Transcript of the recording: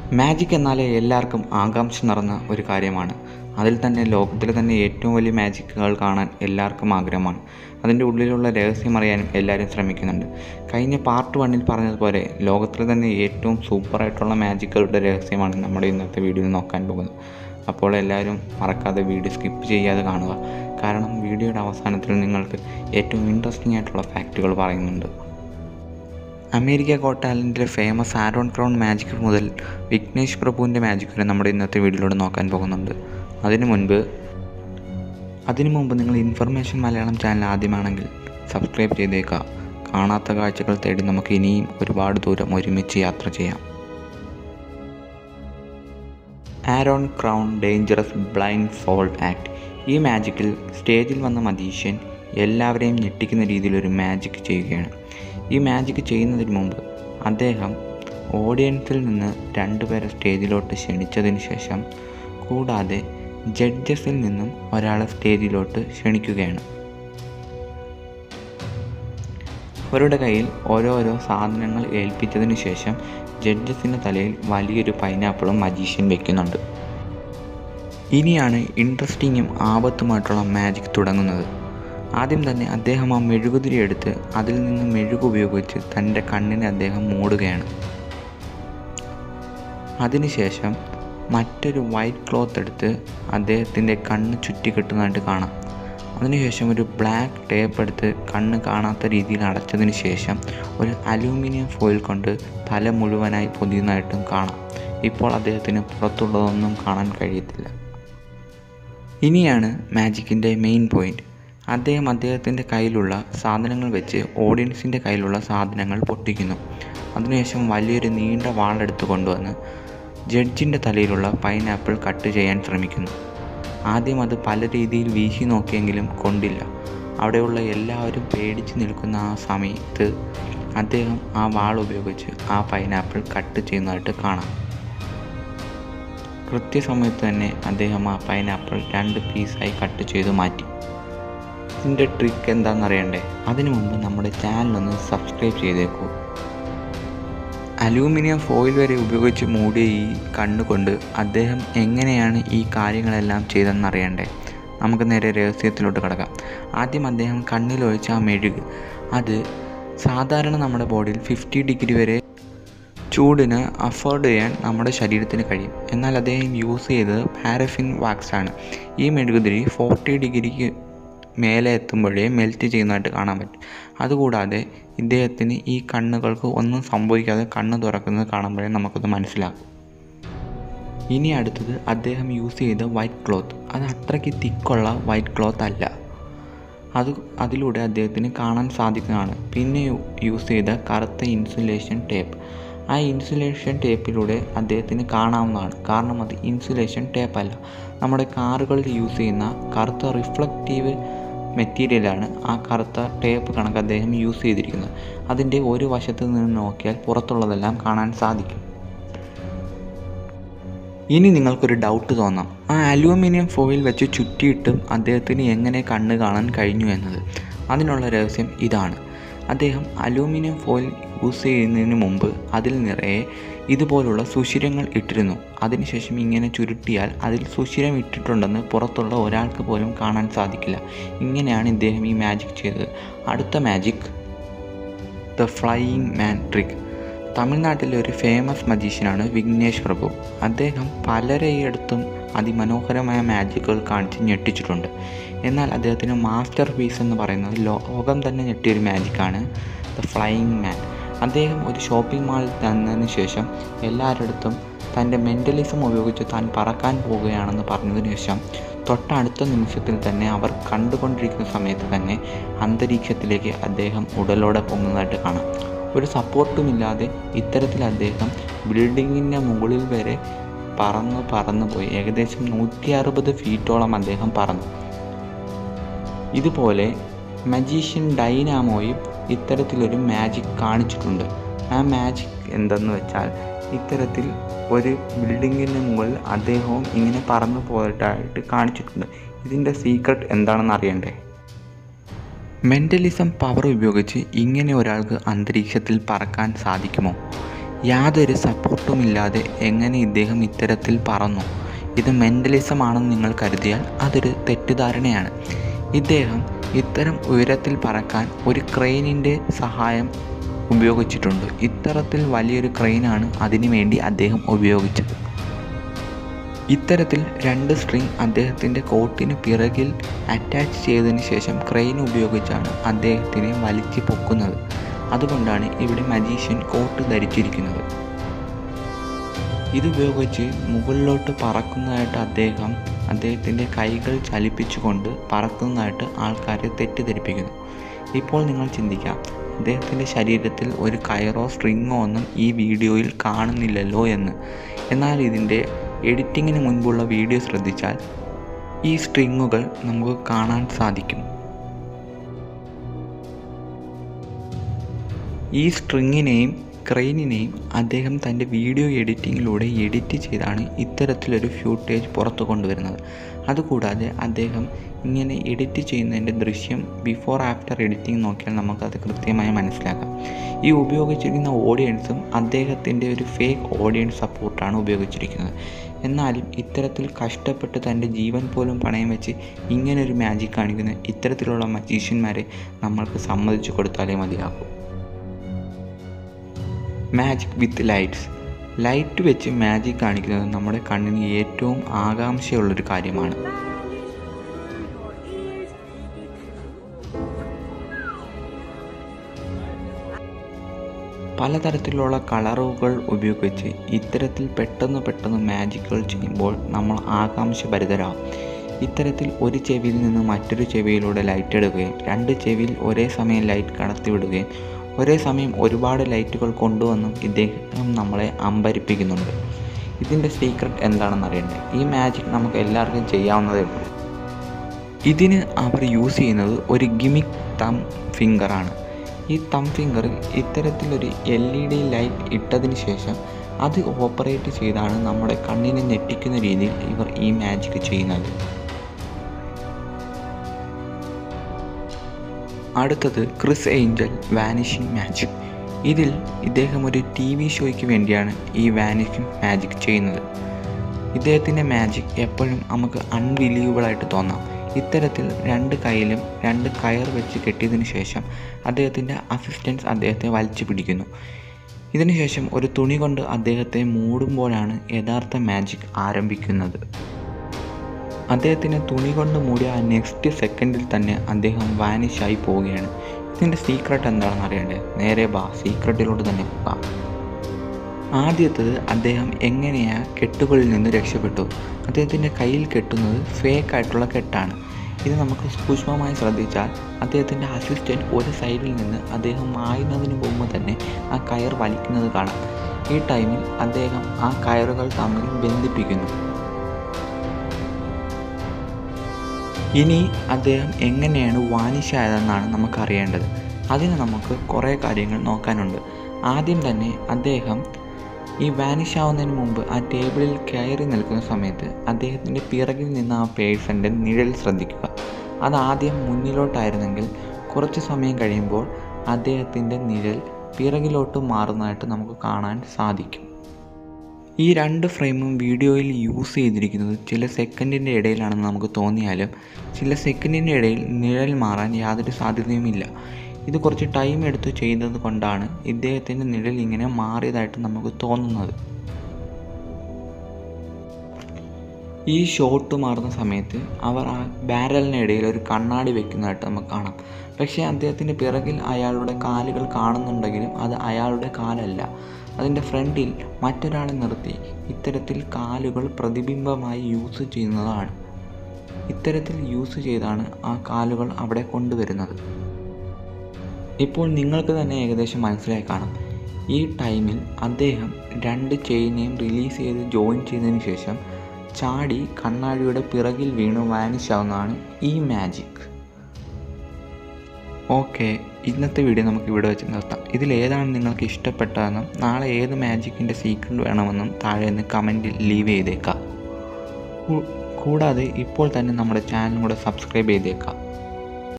magic എന്നാൽ എല്ലാവർക്കും ആകാംക്ഷ നിറഞ്ഞ ഒരു കാര്യമാണ് അതിൽ തന്നെ ലോകത്തിലെ തന്നെ ഏറ്റവും വലിയ മാജിക്കുകൾ കാണാൻ എല്ലാവർക്കും ആഗ്രഹമാണ് അതിൻ്റെ ഉള്ളിലുള്ള രഹസ്യം അറിയാനും എല്ലാവരും ശ്രമിക്കുന്നുണ്ട് കഴിഞ്ഞ പാർട്ട് വണ്ണിൽ പറഞ്ഞതുപോലെ ലോകത്തിലെ തന്നെ ഏറ്റവും സൂപ്പറായിട്ടുള്ള മാജിക്കുകളുടെ രഹസ്യമാണ് നമ്മുടെ ഇന്നത്തെ വീഡിയോയിൽ നോക്കാൻ പോകുന്നത് അപ്പോൾ എല്ലാവരും മറക്കാതെ വീഡിയോ സ്കിപ്പ് ചെയ്യാതെ കാണുക കാരണം വീഡിയോയുടെ അവസാനത്തിൽ നിങ്ങൾക്ക് ഏറ്റവും ഇൻട്രസ്റ്റിംഗ് ആയിട്ടുള്ള ഫാക്റ്റുകൾ പറയുന്നുണ്ട് അമേരിക്ക ഗോട്ട് ടാലൻറ്റിലെ ഫേമസ് ആരോൺ ക്രൗൺ മാജിക് മുതൽ വിഘ്നേഷ് പ്രഭുവിൻ്റെ മാജിക് വരെ നമ്മുടെ ഇന്നത്തെ വീഡിയോയിലൂടെ നോക്കാൻ പോകുന്നുണ്ട് അതിനു മുൻപ് അതിനു മുമ്പ് നിങ്ങൾ ഇൻഫർമേഷൻ മലയാളം ചാനൽ ആദ്യമാണെങ്കിൽ സബ്സ്ക്രൈബ് ചെയ്തേക്കുക കാണാത്ത കാഴ്ചകൾ തേടി നമുക്ക് ഇനിയും ഒരുപാട് ദൂരം ഒരുമിച്ച് യാത്ര ചെയ്യാം Aaron Crown dangerous blindfold act ഈ മാജിക്കിൽ സ്റ്റേജിൽ വന്ന മജീഷ്യൻ എല്ലാവരെയും ഞെട്ടിക്കുന്ന രീതിയിൽ ഒരു മാജിക് ചെയ്യുകയാണ് ഈ മാജിക് ചെയ്യുന്നതിന് മുമ്പ് അദ്ദേഹം ഓഡിയൻസിൽ നിന്ന് രണ്ടുപേരെ സ്റ്റേജിലോട്ട് ക്ഷണിച്ചതിന് ശേഷം കൂടാതെ ജഡ്ജസിൽ നിന്നും ഒരാളെ സ്റ്റേജിലോട്ട് ക്ഷണിക്കുകയാണ് അവരുടെ കയ്യിൽ ഓരോരോ സാധനങ്ങൾ ഏൽപ്പിച്ചതിന് ശേഷം ജഡ്ജസിൻ്റെ തലയിൽ വലിയൊരു പൈനാപ്പിളും മജീഷ്യൻ വെക്കുന്നുണ്ട് ഇനിയാണ് ഇൻട്രസ്റ്റിങ്ങും ആപത്തുമായിട്ടുള്ള മാജിക് തുടങ്ങുന്നത് ആദ്യം തന്നെ അദ്ദേഹം ആ മെഴുകുതിരി എടുത്ത് അതിൽ നിന്ന് മെഴുക് ഉപയോഗിച്ച് തൻ്റെ കണ്ണിനെ അദ്ദേഹം മൂടുകയാണ് അതിനുശേഷം മറ്റൊരു വൈറ്റ് ക്ലോത്ത് എടുത്ത് അദ്ദേഹത്തിൻ്റെ കണ്ണ് ചുറ്റിക്കെട്ടുന്നതായിട്ട് കാണാം അതിനുശേഷം ഒരു ബ്ലാക്ക് ടേപ്പ് എടുത്ത് കണ്ണ് കാണാത്ത രീതിയിൽ അടച്ചതിന് ശേഷം ഒരു അലൂമിനിയം ഫോയിൽ കൊണ്ട് തല മുഴുവനായി പൊതിയുന്നതായിട്ടും കാണാം ഇപ്പോൾ അദ്ദേഹത്തിന് പുറത്തുള്ളതൊന്നും കാണാൻ കഴിയത്തില്ല ഇനിയാണ് മാജിക്കിൻ്റെ മെയിൻ പോയിൻ്റ് അദ്ദേഹം അദ്ദേഹത്തിൻ്റെ കയ്യിലുള്ള സാധനങ്ങൾ വെച്ച് ഓഡിയൻസിൻ്റെ കയ്യിലുള്ള സാധനങ്ങൾ പൊട്ടിക്കുന്നു അതിനുശേഷം വലിയൊരു നീണ്ട വാളെടുത്ത് കൊണ്ടുവന്ന് ജഡ്ജിൻ്റെ തലയിലുള്ള പൈനാപ്പിൾ കട്ട് ചെയ്യാൻ ശ്രമിക്കുന്നു ആദ്യം അത് പല രീതിയിൽ വീശി നോക്കിയെങ്കിലും കൊണ്ടില്ല അവിടെയുള്ള എല്ലാവരും പേടിച്ച് നിൽക്കുന്ന ആ സമയത്ത് അദ്ദേഹം ആ വാൾ ഉപയോഗിച്ച് ആ പൈനാപ്പിൾ കട്ട് ചെയ്യുന്നതായിട്ട് കാണാം കൃത്യസമയത്ത് തന്നെ അദ്ദേഹം ആ പൈനാപ്പിൾ രണ്ട് പീസായി കട്ട് ചെയ്ത് മാറ്റി ഇതിൻ്റെ ട്രിക്ക് എന്താണെന്നറിയണ്ടേ അതിനു മുമ്പ് നമ്മുടെ ചാനലൊന്ന് സബ്സ്ക്രൈബ് ചെയ്തേക്കൂ അലൂമിനിയം ഫോയിൽ വരെ ഉപയോഗിച്ച് മൂടിയ ഈ കണ്ണുകൊണ്ട് അദ്ദേഹം എങ്ങനെയാണ് ഈ കാര്യങ്ങളെല്ലാം ചെയ്തതെന്നറിയണ്ടേ നമുക്ക് നേരെ രഹസ്യത്തിലോട്ട് കിടക്കാം ആദ്യം അദ്ദേഹം കണ്ണിലൊഴിച്ച ആ മെഴുക് അത് സാധാരണ നമ്മുടെ ബോഡിയിൽ ഫിഫ്റ്റി ഡിഗ്രി വരെ ചൂടിന് അഫോർഡ് ചെയ്യാൻ നമ്മുടെ ശരീരത്തിന് കഴിയും എന്നാൽ അദ്ദേഹം യൂസ് ചെയ്തത് പാരഫിൻ വാക്സ് ആണ് ഈ മെഴുകുതിരി ഫോർട്ടി ഡിഗ്രിക്ക് മേലെ എത്തുമ്പോഴേ മെൽറ്റ് ചെയ്യുന്നതായിട്ട് കാണാൻ പറ്റും അതുകൂടാതെ ഇദ്ദേഹത്തിന് ഈ കണ്ണുകൾക്ക് ഒന്നും സംഭവിക്കാതെ കണ്ണ് തുറക്കുന്നത് കാണുമ്പോഴേ നമുക്കത് മനസ്സിലാകും ഇനി അടുത്തത് അദ്ദേഹം യൂസ് ചെയ്ത വൈറ്റ് ക്ലോത്ത് അത് അത്രയ്ക്ക് തിക്കുള്ള വൈറ്റ് ക്ലോത്ത് അല്ല അത് അതിലൂടെ അദ്ദേഹത്തിന് കാണാൻ സാധിക്കുന്നതാണ് പിന്നെ യൂസ് ചെയ്ത കറുത്ത ഇൻസുലേഷൻ ടേപ്പ് ആ ഇൻസുലേഷൻ ടേപ്പിലൂടെ അദ്ദേഹത്തിന് കാണാവുന്നതാണ് കാരണം അത് ഇൻസുലേഷൻ ടേപ്പ് അല്ല നമ്മുടെ കാറുകളിൽ യൂസ് ചെയ്യുന്ന കറുത്ത റിഫ്ലക്റ്റീവ് മെറ്റീരിയലാണ് ആ കറുത്ത ടേപ്പ് കണക്ക് അദ്ദേഹം യൂസ് ചെയ്തിരിക്കുന്നത് അതിൻ്റെ ഒരു വശത്ത് നിന്ന് നോക്കിയാൽ പുറത്തുള്ളതെല്ലാം കാണാൻ സാധിക്കും ഇനി നിങ്ങൾക്കൊരു ഡൗട്ട് തോന്നാം ആ അലൂമിനിയം ഫോയിൽ വെച്ച് ചുറ്റിയിട്ടും അദ്ദേഹത്തിന് എങ്ങനെ കണ്ണ് കാണാൻ കഴിഞ്ഞു എന്നത് അതിനുള്ള രഹസ്യം ഇതാണ് അദ്ദേഹം അലൂമിനിയം ഫോയിൽ യൂസ് ചെയ്യുന്നതിന് മുമ്പ് അതിൽ നിറയെ ഇതുപോലുള്ള സുഷിരങ്ങൾ ഇട്ടിരുന്നു അതിനുശേഷം ഇങ്ങനെ ചുരുട്ടിയാൽ അതിൽ സുഷിരം ഇട്ടിട്ടുണ്ടെന്ന് പുറത്തുള്ള ഒരാൾക്ക് പോലും കാണാൻ സാധിക്കില്ല ഇങ്ങനെയാണ് ഇദ്ദേഹം ഈ മാജിക് ചെയ്തത് അടുത്ത magic the flying man trick തമിഴ്നാട്ടിലെ ഒരു ഫേമസ് മജീഷ്യനാണ് വിഘ്നേഷ് പ്രഭു അദ്ദേഹം പലരെയിടത്തും അതിമനോഹരമായ മാജിക്കുകൾ കാണിച്ച് ഞെട്ടിച്ചിട്ടുണ്ട് എന്നാൽ അദ്ദേഹത്തിന് മാസ്റ്റർ പീസ് എന്ന് പറയുന്നത് ലോകം തന്നെ ഞെട്ടിയൊരു മാജിക്കാണ് ദ ഫ്ലൈയിങ് മാൻ അദ്ദേഹം ഒരു ഷോപ്പിംഗ് മാളിൽ തന്നതിന് ശേഷം എല്ലാവരുടെ തൻ്റെ മെൻ്റലിസം ഉപയോഗിച്ച് താൻ പറക്കാൻ പോവുകയാണെന്ന് പറഞ്ഞതിന് ശേഷം തൊട്ടടുത്ത നിമിഷത്തിൽ തന്നെ അവർ കണ്ടുകൊണ്ടിരിക്കുന്ന സമയത്ത് തന്നെ അന്തരീക്ഷത്തിലേക്ക് അദ്ദേഹം ഉടലോടെ പൊങ്ങുന്നതായിട്ട് കാണാം ഒരു സപ്പോർട്ടുമില്ലാതെ ഇത്തരത്തിൽ അദ്ദേഹം ബിൽഡിങ്ങിൻ്റെ മുകളിൽ വരെ പറന്ന് പറന്നു പോയി ഏകദേശം നൂറ്റി അറുപത് ഫീറ്റോളം അദ്ദേഹം പറന്നു ഇതുപോലെ മജീഷ്യൻ ഡൈനാമോയും ഇത്തരത്തിലൊരു മാജിക് കാണിച്ചിട്ടുണ്ട് ആ മാജിക് എന്തെന്ന് വെച്ചാൽ ഇത്തരത്തിൽ ഒരു ബിൽഡിങ്ങിന് മുകളിൽ അദ്ദേഹവും ഇങ്ങനെ പറന്നു പോയിട്ടായിട്ട് കാണിച്ചിട്ടുണ്ട് ഇതിൻ്റെ സീക്രട്ട് എന്താണെന്ന് അറിയണ്ടേ മെൻ്റലിസം പവർ ഉപയോഗിച്ച് ഇങ്ങനെ ഒരാൾക്ക് അന്തരീക്ഷത്തിൽ പറക്കാൻ സാധിക്കുമോ യാതൊരു സപ്പോർട്ടുമില്ലാതെ എങ്ങനെ ഇദ്ദേഹം ഇത്തരത്തിൽ പറന്നു ഇത് മെൻ്റലിസം ആണെന്ന് നിങ്ങൾ കരുതിയാൽ അതൊരു തെറ്റിദ്ധാരണയാണ് ഇദ്ദേഹം ഇത്തരം ഉയരത്തിൽ പറക്കാൻ ഒരു ക്രെയിനിൻ്റെ സഹായം ഉപയോഗിച്ചിട്ടുണ്ട് ഇത്തരത്തിൽ വലിയൊരു ക്രെയിനാണ് അതിനു വേണ്ടി അദ്ദേഹം ഉപയോഗിച്ചത് ഇത്തരത്തിൽ രണ്ട് സ്ട്രിങ് അദ്ദേഹത്തിൻ്റെ കോട്ടിന് പിറകിൽ അറ്റാച്ച് ചെയ്തതിന് ശേഷം ക്രെയിൻ ഉപയോഗിച്ചാണ് അദ്ദേഹത്തിനെ വലിച്ചു പൊക്കുന്നത് അതുകൊണ്ടാണ് ഇവിടെ മജീഷ്യൻ കോട്ട് ധരിച്ചിരിക്കുന്നത് ഇതുപയോഗിച്ച് മുകളിലോട്ട് പറക്കുന്നതായിട്ട് അദ്ദേഹം അദ്ദേഹത്തിൻ്റെ കൈകൾ ചലിപ്പിച്ചുകൊണ്ട് പറക്കുന്നതായിട്ട് ആൾക്കാരെ തെറ്റിദ്ധരിപ്പിക്കുന്നു ഇപ്പോൾ നിങ്ങൾ ചിന്തിക്കാം അദ്ദേഹത്തിൻ്റെ ശരീരത്തിൽ ഒരു കയറോ സ്ട്രിങ്ങോ ഒന്നും ഈ വീഡിയോയിൽ കാണുന്നില്ലല്ലോ എന്ന് എന്നാൽ ഇതിൻ്റെ എഡിറ്റിങ്ങിന് മുൻപുള്ള വീഡിയോ ശ്രദ്ധിച്ചാൽ ഈ സ്ട്രിങ്ങുകൾ നമുക്ക് കാണാൻ സാധിക്കും ഈ സ്ട്രിങ്ങിനെയും ക്രെയിനിനെയും അദ്ദേഹം തൻ്റെ വീഡിയോ എഡിറ്റിങ്ങിലൂടെ എഡിറ്റ് ചെയ്താണ് ഇത്തരത്തിലൊരു ഫ്യൂട്ടേജ് പുറത്തു കൊണ്ടുവരുന്നത് അതുകൂടാതെ അദ്ദേഹം ഇങ്ങനെ എഡിറ്റ് ചെയ്യുന്നതിൻ്റെ ദൃശ്യം ബിഫോർ ആഫ്റ്റർ എഡിറ്റിംഗ് നോക്കിയാൽ നമുക്കത് കൃത്യമായി മനസ്സിലാക്കാം ഈ ഉപയോഗിച്ചിരിക്കുന്ന ഓഡിയൻസും അദ്ദേഹത്തിൻ്റെ ഒരു ഫേക്ക് ഓഡിയൻസ് സപ്പോർട്ടാണ് ഉപയോഗിച്ചിരിക്കുന്നത് എന്നാലും ഇത്തരത്തിൽ കഷ്ടപ്പെട്ട് തൻ്റെ ജീവൻ പോലും പണയം വെച്ച് ഇങ്ങനൊരു മാജിക് കാണിക്കുന്ന ഇത്തരത്തിലുള്ള മജീഷ്യന്മാരെ നമ്മൾക്ക് സമ്മതിച്ചു കൊടുത്താലേ മതിയാകൂ മാജിക് വിത്ത് ലൈറ്റ്സ് ലൈറ്റ് വെച്ച് മാജിക് കാണിക്കുന്നത് നമ്മുടെ കണ്ണിന് ഏറ്റവും ആകാംക്ഷയുള്ളൊരു കാര്യമാണ് പലതരത്തിലുള്ള കളറുകൾ ഉപയോഗിച്ച് ഇത്തരത്തിൽ പെട്ടെന്ന് പെട്ടെന്ന് മാജിക്കുകൾ ചെയ്യുമ്പോൾ നമ്മൾ ആകാംക്ഷഭരിതരാകും ഇത്തരത്തിൽ ഒരു ചെവിയിൽ നിന്ന് മറ്റൊരു ചെവിയിലൂടെ ലൈറ്റ് എടുക്കുകയും രണ്ട് ചെവിയിൽ ഒരേ സമയം ലൈറ്റ് കടത്തിവിടുകയും ഒരേ സമയം ഒരുപാട് ലൈറ്റുകൾ കൊണ്ടുവന്നും ഇദ്ദേഹം നമ്മളെ അമ്പരിപ്പിക്കുന്നുണ്ട് ഇതിൻ്റെ സീക്രട്ട് എന്താണെന്ന് അറിയണ്ടേ ഈ മാജിക് നമുക്ക് എല്ലാവർക്കും ചെയ്യാവുന്നതേ ഉള്ളൂ ഇതിന് അവർ യൂസ് ചെയ്യുന്നത് ഒരു ഗിമിക് തം ഫിംഗറാണ് ഈ തം ഫിംഗറിൽ ഇത്തരത്തിലൊരു എൽ ഇ ഡി ലൈറ്റ് ഇട്ടതിന് ശേഷം അത് ഓപ്പറേറ്റ് ചെയ്താണ് നമ്മുടെ കണ്ണിനെ ഞെട്ടിക്കുന്ന രീതിയിൽ ഇവർ ഈ മാജിക് ചെയ്യുന്നത് അടുത്തത് ക്രിസ് ഏഞ്ചൽ വാനിഷിംഗ് മാജിക് ഇതിൽ ഇദ്ദേഹം ഒരു ടി വി ഷോയ്ക്ക് വേണ്ടിയാണ് ഈ വാനിഷിംഗ് മാജിക് ചെയ്യുന്നത് ഇദ്ദേഹത്തിൻ്റെ മാജിക് എപ്പോഴും നമുക്ക് അൺബിലീവബിളായിട്ട് തോന്നാം ഇത്തരത്തിൽ രണ്ട് കൈയിലും രണ്ട് കയർ വെച്ച് കെട്ടിയതിനു ശേഷം അദ്ദേഹത്തിൻ്റെ അസിസ്റ്റൻസ് അദ്ദേഹത്തെ വലിച്ചു പിടിക്കുന്നു ഇതിനുശേഷം ഒരു തുണി കൊണ്ട് അദ്ദേഹത്തെ മൂടുമ്പോഴാണ് യഥാർത്ഥ മാജിക് ആരംഭിക്കുന്നത് അദ്ദേഹത്തിനെ തുണി കൊണ്ട് മൂടിയ ആ നെക്സ്റ്റ് സെക്കൻഡിൽ തന്നെ അദ്ദേഹം വാനിഷായി പോവുകയാണ് ഇതിൻ്റെ സീക്രട്ട് എന്താണെന്ന് അറിയണ്ടേ നേരെ ബാ സീക്രട്ടിലോട്ട് തന്നെ പോകാം ആദ്യത്തത് അദ്ദേഹം എങ്ങനെയാ കെട്ടുകളിൽ നിന്ന് രക്ഷപ്പെട്ടു അദ്ദേഹത്തിൻ്റെ കയ്യിൽ കെട്ടുന്നത് ഫേക്ക് ആയിട്ടുള്ള കെട്ടാണ് ഇത് നമുക്ക് സൂക്ഷ്മമായി ശ്രദ്ധിച്ചാൽ അദ്ദേഹത്തിൻ്റെ അസിസ്റ്റൻറ്റ് ഒരു സൈഡിൽ നിന്ന് അദ്ദേഹം മായുന്നതിന് മുമ്പ് തന്നെ ആ കയർ വലിക്കുന്നത് കാണാം ഈ ടൈമിൽ അദ്ദേഹം ആ കയറുകൾ തമ്മിൽ ബന്ധിപ്പിക്കുന്നു ഇനി അദ്ദേഹം എങ്ങനെയാണ് വാനിഷായതെന്നാണ് നമുക്കറിയേണ്ടത് അതിന് നമുക്ക് കുറേ കാര്യങ്ങൾ നോക്കാനുണ്ട് ആദ്യം തന്നെ അദ്ദേഹം ഈ വാനിഷ് ആവുന്നതിന് മുമ്പ് ആ ടേബിളിൽ കയറി നിൽക്കുന്ന സമയത്ത് അദ്ദേഹത്തിൻ്റെ പിറകിൽ നിന്ന് ആ പേഴ്സൻ്റെ നിഴൽ ശ്രദ്ധിക്കുക അത് ആദ്യം മുന്നിലോട്ടായിരുന്നെങ്കിൽ കുറച്ച് സമയം കഴിയുമ്പോൾ അദ്ദേഹത്തിൻ്റെ നിഴൽ പിറകിലോട്ട് മാറുന്നതായിട്ട് നമുക്ക് കാണാൻ സാധിക്കും ഈ രണ്ട് ഫ്രെയിമും വീഡിയോയിൽ യൂസ് ചെയ്തിരിക്കുന്നത് ചില സെക്കൻഡിൻ്റെ ഇടയിലാണെന്ന് നമുക്ക് തോന്നിയാലും ചില സെക്കൻഡിൻ്റെ ഇടയിൽ നിഴൽ മാറാൻ യാതൊരു സാധ്യതയുമില്ല ഇത് കുറച്ച് ടൈം എടുത്ത് ചെയ്തത് കൊണ്ടാണ് ഇദ്ദേഹത്തിൻ്റെ നിഴൽ ഇങ്ങനെ മാറിയതായിട്ട് നമുക്ക് തോന്നുന്നത് ഈ ഷോട്ട് മാറുന്ന സമയത്ത് അവർ ആ ബാരലിനിടയിൽ ഒരു കണ്ണാടി വെക്കുന്നതായിട്ട് നമുക്ക് കാണാം പക്ഷേ അദ്ദേഹത്തിൻ്റെ പിറകിൽ അയാളുടെ കാലുകൾ കാണുന്നുണ്ടെങ്കിലും അത് അയാളുടെ കാലല്ല അതിൻ്റെ ഫ്രണ്ടിൽ മറ്റൊരാളെ നിർത്തി ഇത്തരത്തിൽ കാലുകൾ പ്രതിബിംബമായി യൂസ് ചെയ്യുന്നതാണ് ഇത്തരത്തിൽ യൂസ് ചെയ്താണ് ആ കാലുകൾ അവിടെ കൊണ്ടുവരുന്നത് ഇപ്പോൾ നിങ്ങൾക്ക് തന്നെ ഏകദേശം മനസ്സിലായി കാണും ഈ ടൈമിൽ അദ്ദേഹം രണ്ട് ചെയിനെയും റിലീസ് ചെയ്ത് ജോയിൻ ചെയ്തതിന് ശേഷം ചാടി കണ്ണാടിയുടെ പിറകിൽ വീണ് വാനിഷ് ആവുന്നതാണ് ഈ മാജിക് ഓക്കെ ഇന്നത്തെ വീഡിയോ നമുക്ക് ഇവിടെ വെച്ച് നിർത്താം ഇതിലേതാണ് നിങ്ങൾക്ക് ഇഷ്ടപ്പെട്ടതെന്നും നാളെ ഏത് മാജിക്കിൻ്റെ സീക്രട്ട് വേണമെന്നും താഴെ നിന്ന് കമൻറ്റിൽ ലീവ് ചെയ്തേക്കാം കൂ- കൂടാതെ ഇപ്പോൾ തന്നെ നമ്മുടെ ചാനലും കൂടെ സബ്സ്ക്രൈബ് ചെയ്തേക്കാം